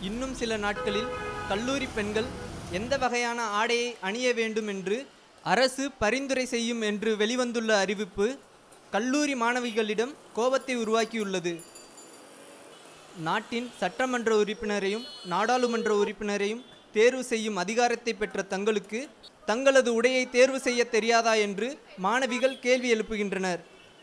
இன்னும் சில நாட்களில் கல்லூரி பெண்கள் எந்த வகையான ஆடையை அணிய வேண்டும் என்று அரசு பரிந்துரை செய்யும் என்று வெளிவந்துள்ள அறிவிப்பு கல்லூரி மாணவிகளிடம் கோபத்தை உருவாக்கியுள்ளது நாட்டின் சட்டமன்ற உறுப்பினரையும் நாடாளுமன்ற உறுப்பினரையும் தேர்வு செய்யும் அதிகாரத்தை பெற்ற தங்களுக்கு தங்களது உடையை தேர்வு செய்ய தெரியாதா என்று மாணவிகள் கேள்வி எழுப்புகின்றனர்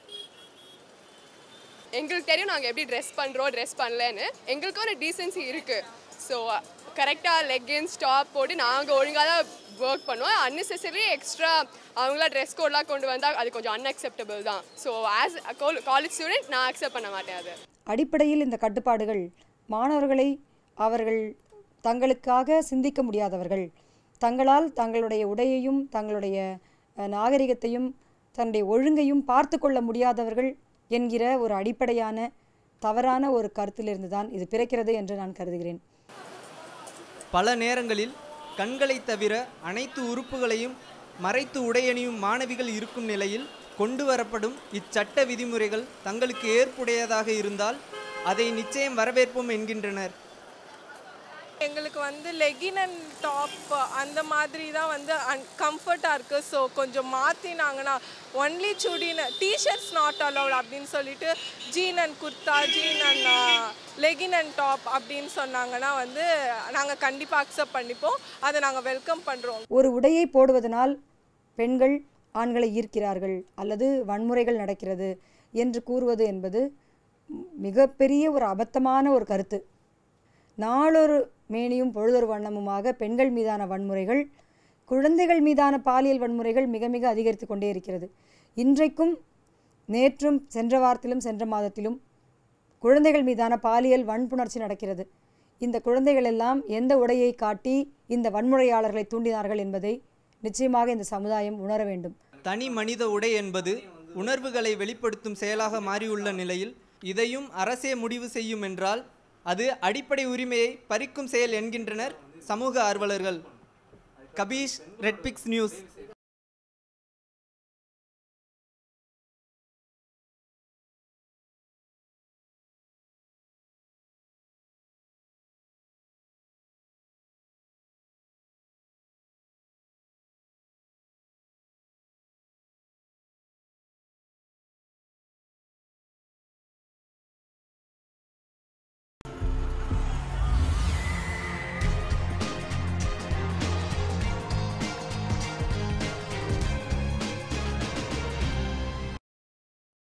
எங்களுக்கு தெரியும் நாங்கள் எப்படி ட்ரெஸ் பண்ணுறோம் ட்ரெஸ் பண்ணலன்னு எங்களுக்கும் ஒரு டீசென்சி இருக்குது ஸோ கரெக்டாக லெக்கின்ஸ் டாப் போட்டு நாங்கள் ஒழுங்காக தான் ஒர்க் பண்ணுவோம் அன்னெசரி எக்ஸ்ட்ரா அவங்களா ட்ரெஸ் கோட்லாம் கொண்டு வந்தால் அது கொஞ்சம் அன்அக்செப்டபிள் தான் ஸோ ஆஸ் காலேஜ் ஸ்டூடெண்ட் நான் அக்செப்ட் பண்ண மாட்டேன் அது அடிப்படையில் இந்த கட்டுப்பாடுகள் மாணவர்களை அவர்கள் தங்களுக்காக சிந்திக்க முடியாதவர்கள் தங்களால் தங்களுடைய உடையையும் தங்களுடைய அஹ், நாகரிகத்தையும் தன்னுடைய ஒழுங்கையும் பார்த்து கொள்ள முடியாதவர்கள் என்கிற ஒரு அடிப்படையான தவறான ஒரு கருத்திலிருந்து தான் இது பிறக்கிறது என்று நான் கருதுகிறேன் பல நேரங்களில் கண்களை தவிர அனைத்து உறுப்புகளையும் மறைத்து உடையணியும் மாணவிகள் இருக்கும் நிலையில் கொண்டு வரப்படும் இச்சட்ட விதிமுறைகள் தங்களுக்கு ஏற்புடையதாக இருந்தால் அதை நிச்சயம் வரவேற்போம் என்கின்றனர் எங்களுக்கு வந்து லெகின் அண்ட் டாப் அந்த மாதிரி தான் வந்து அன் கம்ஃபர்ட்டாக இருக்குது ஸோ கொஞ்சம் மாற்றினாங்கன்னா ஒன்லி சுடின்னு டிஷர்ட்ஸ் நாட் அலவுட் அப்படின்னு சொல்லிட்டு jean and kurta jean and legging and top அப்படின்னு சொன்னாங்கன்னா வந்து நாங்கள் கண்டிப்பாக அக்செப்ட் பண்ணிப்போம் அதை நாங்கள் வெல்கம் பண்ணுறோம் ஒரு உடையை போடுவதனால் பெண்கள் ஆண்களை ஈர்க்கிறார்கள் அல்லது வன்முறைகள் நடக்கிறது என்று கூறுவது என்பது மிகப்பெரிய ஒரு அபத்தமான ஒரு கருத்து நாளொரு மேனியும் பொழுதொரு வண்ணமுமாக பெண்கள் மீதான வன்முறைகள் குழந்தைகள் மீதான பாலியல் வன்முறைகள் மிக மிக அதிகரித்து கொண்டே இருக்கிறது இன்றைக்கும் நேற்றும் சென்ற வாரத்திலும் சென்ற மாதத்திலும் குழந்தைகள் மீதான பாலியல் வன்புணர்ச்சி நடக்கிறது இந்த குழந்தைகள் எல்லாம் எந்த உடையை காட்டி இந்த வன்முறையாளர்களை தூண்டினார்கள் என்பதை நிச்சயமாக இந்த சமுதாயம் உணர வேண்டும் தனி மனித உடை என்பது உணர்வுகளை வெளிப்படுத்தும் செயலாக மாறியுள்ள நிலையில் இதையும் அரசே முடிவு செய்யும் என்றால் அது அடிப்படை உரிமையை பறிக்கும் செயல் என்கின்றனர் சமூக ஆர்வலர்கள் கபீஷ் ரெட்பிக்ஸ் நியூஸ்